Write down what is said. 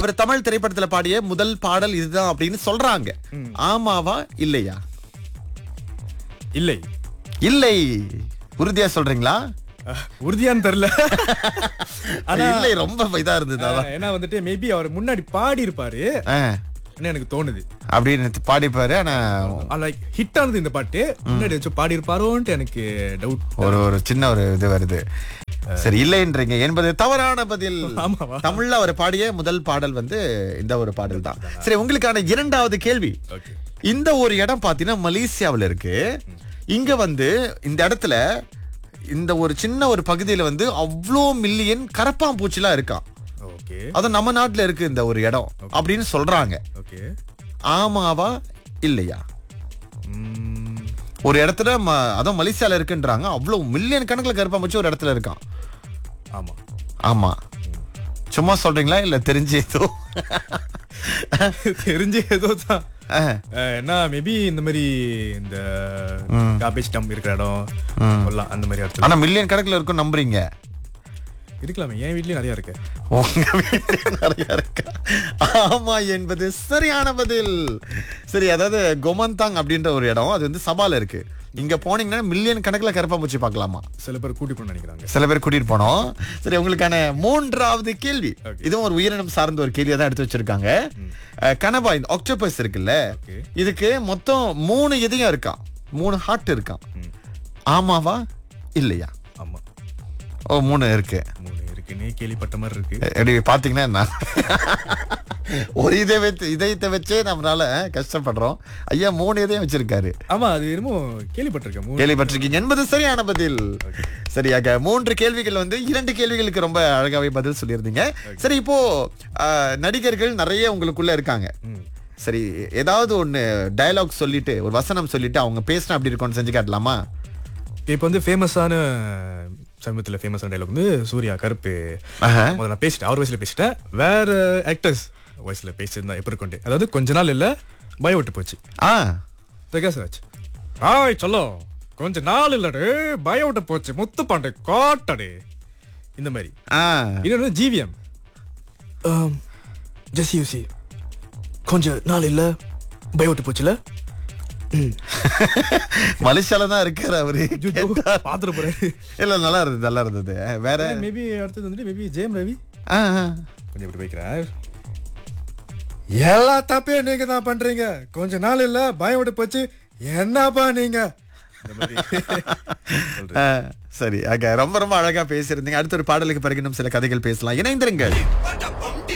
அவர் தமிழ் திரைப்படத்துல பாடிய முதல் பாடல் இதுதான் அப்படின்னு சொல்றாங்க ஆமாவா இல்லையா இல்லை இல்லை உறுதியா சொல்றீங்களா அஹ், உறுதியான்னு தெரியல ஆனா இல்லை ரொம்ப இதா இருந்தது அதான். அஹ், ஏன்னா வந்துட்டு மேபி அவர் முன்னாடி பாடி இருப்பாரு ஆ, எனக்கு தோணுது அப்படின்னு பாடிப்பாரு ஆனா லைக் ஹிட் ஆனது இந்த பாட்டு முன்னாடி வச்சு பாடி இருப்பாரோன்ட்டு எனக்கு டவுட் ஒரு ஒரு சின்ன ஒரு இது வருது சரி இல்லைன்றீங்க என்பது தவறான பதில் ஆமாவா? தமிழ்ல அவர் பாடிய முதல் பாடல் வந்து இந்த ஒரு பாடல் தான் சரி உங்களுக்கான இரண்டாவது கேள்வி ஓகே இந்த ஒரு இடம் பாத்தீங்கன்னா மலேசியாவுல இருக்கு இங்க வந்து இந்த இடத்துல இந்த ஒரு சின்ன ஒரு பகுதியில வந்து அவ்வளோ மில்லியன் கரப்பாம்பூச்சிலாம் இருக்கான் ஓகே அது நம்ம நாட்டுல இருக்கு இந்த ஒரு இடம் அப்படின்னு சொல்றாங்க ஓகே ஆமாவா இல்லையா ஒரு இடத்துல ம- அதான் மலேசியால இருக்குன்றாங்க அவ்வளவு மில்லியன் கணக்குல கருப்பாம்பூச்சி ஒரு இடத்துல இருக்கான் ஆமா ஆமா சும்மா சொல்றீங்களா இல்ல தெரிஞ்சு ஏதோ தெரிஞ்சு ஏதோ தான் அஹ், அஹ், என்ன மேபி இந்த மாதிரி இந்த காபேஜ் டம்ப் இருக்கிற இடம் கொல்லாம் அந்த மாதிரி இடத்துல ஆனா மில்லியன் கணக்குல இருக்கும் நம்புறீங்க இருக்கலாமே என் வீட்லயும் நிறைய இருக்கு உங்க வீட்டுல நிறைய இருக்கா ஆமா என்பது சரியான பதில் சரி அதாவது கொமந்தாங் அப்படின்ற ஒரு இடம் அது வந்து சபால இருக்கு இங்க போனீங்கன்னா மில்லியன் கணக்குல கருப்பாம்பூச்சி பார்க்கலாமா சில பேர் கூட்டி போன நினைக்கிறாங்க சில பேர் கூட்டிட்டு போனோம் சரி உங்களுக்கான மூன்றாவது கேள்வி Okay. இதுவும் ஒரு உயிரினம் சார்ந்த ஒரு கேள்வியை தான் எடுத்து வச்சிருக்காங்க அஹ், கனவா இந்த ஆக்டோபஸ் இருக்குல்ல Okay. இதுக்கு மொத்தம் மூணு இதயம் இருக்கான் மூணு ஹார்ட் இருக்கான் ஆமாவா இல்லையா ஆமா ஓ மூணு இருக்கு மூணு இருக்குன்னே கேள்விப்பட்ட மாதிரி இருக்கு எப்படி பாத்தீங்கன்னா என்ன ஒரு இதை வச்சு இதயத்தை வச்சே நம்மளால கஷ்டப்படுறோம் ஐயா மூணு இதயம் வச்சிருக்காரு ஆமா அது என்னமோ கேள்விப்பட்டிருக்கேன் மூணு கேள்விப்பட்டிருக்கீங்க என்பது சரியான பதில் சரியாக மூன்று கேள்விகள் வந்து இரண்டு கேள்விகளுக்கு ரொம்ப அழகாவே பதில் சொல்லியிருந்தீங்க சரி இப்போ ஆஹ், நடிகர்கள் நிறைய உங்களுக்குள்ள இருக்காங்க சரி ஏதாவது ஒண்ணு டயலாக் சொல்லிட்டு ஒரு வசனம் சொல்லிட்டு அவங்க பேசினா அப்படி இருக்கும்னு செஞ்சு காட்டலாமா இப்போ வந்து ஃபேமஸான சமீபத்தில் ஃபேமஸான டைலாக் வந்து சூர்யா கருப்பு ஆஹா. முதல்ல நான் பேசிட்டேன் அவர் வயசுல பேசிட்டேன் வேற ஆக்டர்ஸ் வயசுல பேசியிருந்தா எப்படி கொண்டு அதாவது கொஞ்ச நாள் இல்ல பயம் விட்டு போச்சு ஆ பிரகாஷ்ராஜ் ஆய் சொல்லோ கொஞ்ச நாள் இல்லடே பயம் விட்டு போச்சு முத்து பாண்டே காட்டடே இந்த மாதிரி ஆ இன்னொன்று ஜிவிஎம் ஜெஸ் யூசி கொஞ்ச நாள் இல்ல பயம் விட்டு போச்சுல மலேசியால தான் இருக்காரு அவரு பாத்துட்டு போறேன் இல்ல நல்லா இருந்தது நல்லா இருந்தது வேற மேபி அடுத்தது வந்துட்டு மேபி ஜெயம் ரவி ஆ, ஆ. கொஞ்சம் இப்படி வைக்கிறேன் எல்லா தப்பையும் நீங்க தான் பண்றீங்க கொஞ்ச நாள் இல்ல பயம் விட்டு போச்சு என்னப்பா நீங்க இந்த மாதிரி சொல்றேன். ஆ, சரி ஆக ரொம்ப ரொம்ப அழகா பேசியிருந்தீங்க அடுத்த ஒரு பாடலுக்கு பிறகு இன்னும் சில கதைகள் பேசலாம் இணைந்திருங்கள்